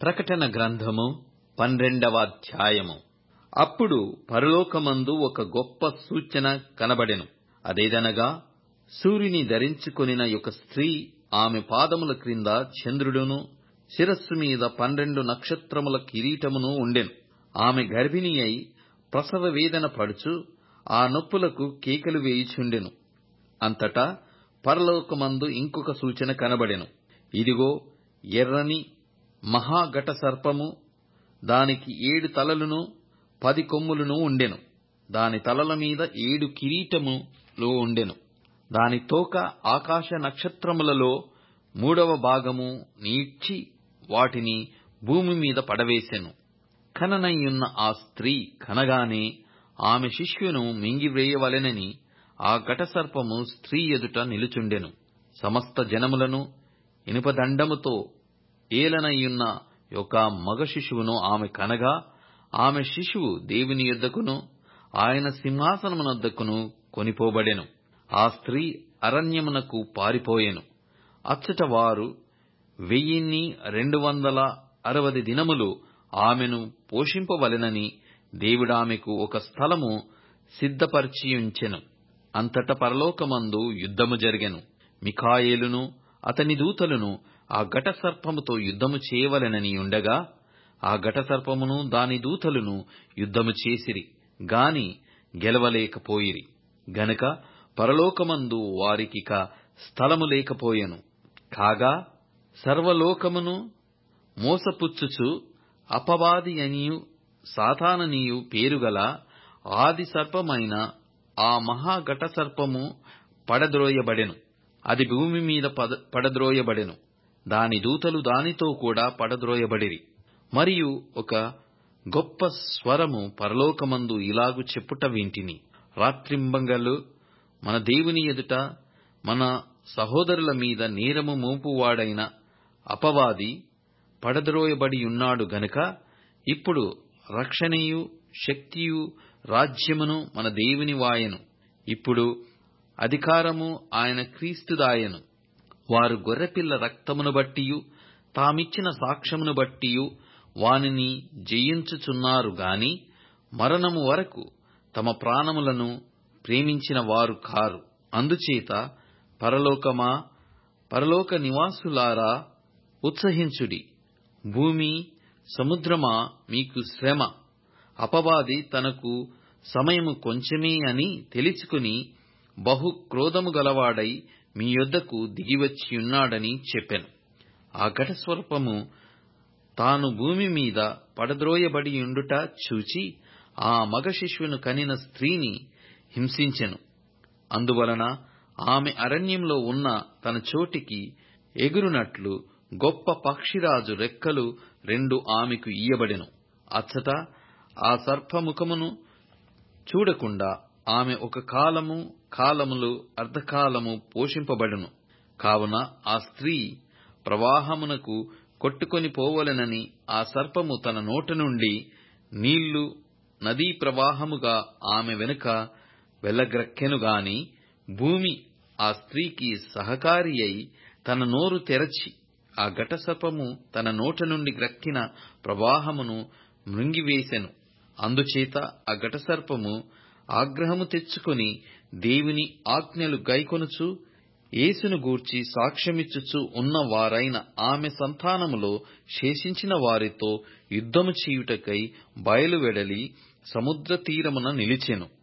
ప్రకటన గ్రంథము పన్నెండవ అధ్యాయము అప్పుడు పరలోకమందు ఒక గొప్ప సూచన కనబడెను అదేదనగా సూర్యుని ధరించుకొనిన ఒక స్త్రీ ఆమె పాదముల క్రింద చంద్రుడును శిరస్సు మీద పన్నెండు నక్షత్రముల కిరీటమును ఉండెను ఆమె గర్భిణి అయి ప్రసవ వేదన పడుచు ఆ నొప్పులకు కేకలు వేయుచుండెను అంతటా పరలోకమందు ఇంకొక సూచన కనబడెను ఇదిగో ఎర్రని మహా ఘట సర్పము దానికి ఏడు తలలును పది కొమ్ములును ఉండెను దాని తలల మీద ఏడు కిరీటములు ఉండెను దాని తోక ఆకాశ నక్షత్రములలో మూడవ భాగము నీడ్చి వాటిని భూమి మీద పడవేసెను కననయ్యున్న ఆ స్త్రీ కనగానే ఆమె శిశువును మింగివేయవలెనని ఆ ఘటసర్పము స్త్రీ ఎదుట నిలుచుండెను సమస్త జనములను ఇనుపదండముతో ఏలనయ్యున్న ఒక మగ శిశువును ఆమె కనగా ఆమె శిశువు దేవుని యొద్దకును ఆయన సింహాసనమునొద్దకును కొనిపోబడెను ఆ స్త్రీ అరణ్యమునకు పారిపోయెను అచ్చట వారు వెయ్యిన్ని రెండు వందల అరవది దినములు ఆమెను పోషింపవలెనని దేవుడామెకు ఒక స్థలము సిద్ధపరిచియుంచెను అంతట పరలోకమందు యుద్ధము జరిగెను మిఖాయేలును అతని దూతలను ఆ ఘట సర్పముతో యుద్ధము చేయవలెనని ఉండగా ఆ ఘట సర్పమును దాని దూతలను యుద్ధము చేసిరి గాని గెలవలేకపోయిరి గనక పరలోకమందు వారికిక స్థలము లేకపోయెను కాగా సర్వలోకమును మోసపుచ్చుచు అపవాది అనియు సాతాననియు పేరుగల ఆది సర్పమైన ఆ మహా ఘట సర్పము పడద్రోయబడెను అది భూమి మీద పడద్రోయబడెను దాని దూతలు దానితో కూడా పడద్రోయబడిరి మరియు ఒక గొప్ప స్వరము పరలోకమందు ఇలాగు చెప్పుట వింటిని రాత్రింబంగలు మన దేవుని ఎదుట మన సహోదరుల మీద నేరము మోపువాడైన అపవాది పడద్రోయబడి ఉన్నాడు గనుక ఇప్పుడు రక్షణయు శక్తియు రాజ్యమును మన దేవుని వాయను ఇప్పుడు అధికారము ఆయన క్రీస్తుదాయను వారు గొర్రెపిల్ల రక్తమును బట్టియు తామిచ్చిన సాక్ష్యమును బట్టియు వానిని జయించుచున్నారు గాని మరణము వరకు తమ ప్రాణములను ప్రేమించిన వారు కారు అందుచేత పరలోకమా పరలోక నివాసులారా ఉత్సహించుడి భూమి సముద్రమా మీకు శ్రమ అపవాది తనకు సమయము కొంచెమే అని తెలుసుకుని బహు క్రోధము గలవాడై మీ యొద్దకు దిగివచ్చియున్నాడని చెప్పెను ఆ ఘటస్వల్పము తాను భూమి మీద పడద్రోయబడి ఉండుట చూచి ఆ మగ శిశువును కనిన స్త్రీని హింసించెను అందువలన ఆమె అరణ్యంలో ఉన్న తన చోటికి ఎగురునట్లు గొప్ప పక్షిరాజు రెక్కలు రెండు ఆమెకు ఇయ్యబడెను అచ్చట ఆ సర్పముఖమును చూడకుండా ఆమె ఒక కాలము కాలములు అర్ధకాలము పోషింపబడును కావున ఆ స్త్రీ ప్రవాహమునకు కొట్టుకొని పోవలెనని ఆ సర్పము తన నోట నుండి నీళ్లు నదీ ప్రవాహముగా ఆమె వెనుక వెళ్ళగ్రక్కెను గాని భూమి ఆ స్త్రీకి సహకారి అయి తన నోరు తెరచి ఆ ఘటసర్పము తన నోట నుండి గ్రక్కిన ప్రవాహమును మృంగివేసెను అందుచేత ఆ ఘటసర్పము ఆగ్రహము తెచ్చుకొని దేవుని ఆజ్ఞలు గైకొనుచు యేసును గూర్చి సాక్ష్యమిచ్చుచు ఉన్న వారైన ఆమె సంతానములో శేషించిన వారితో యుద్ధము చేయుటకై బయలువెడలి సముద్ర తీరమున నిలిచెను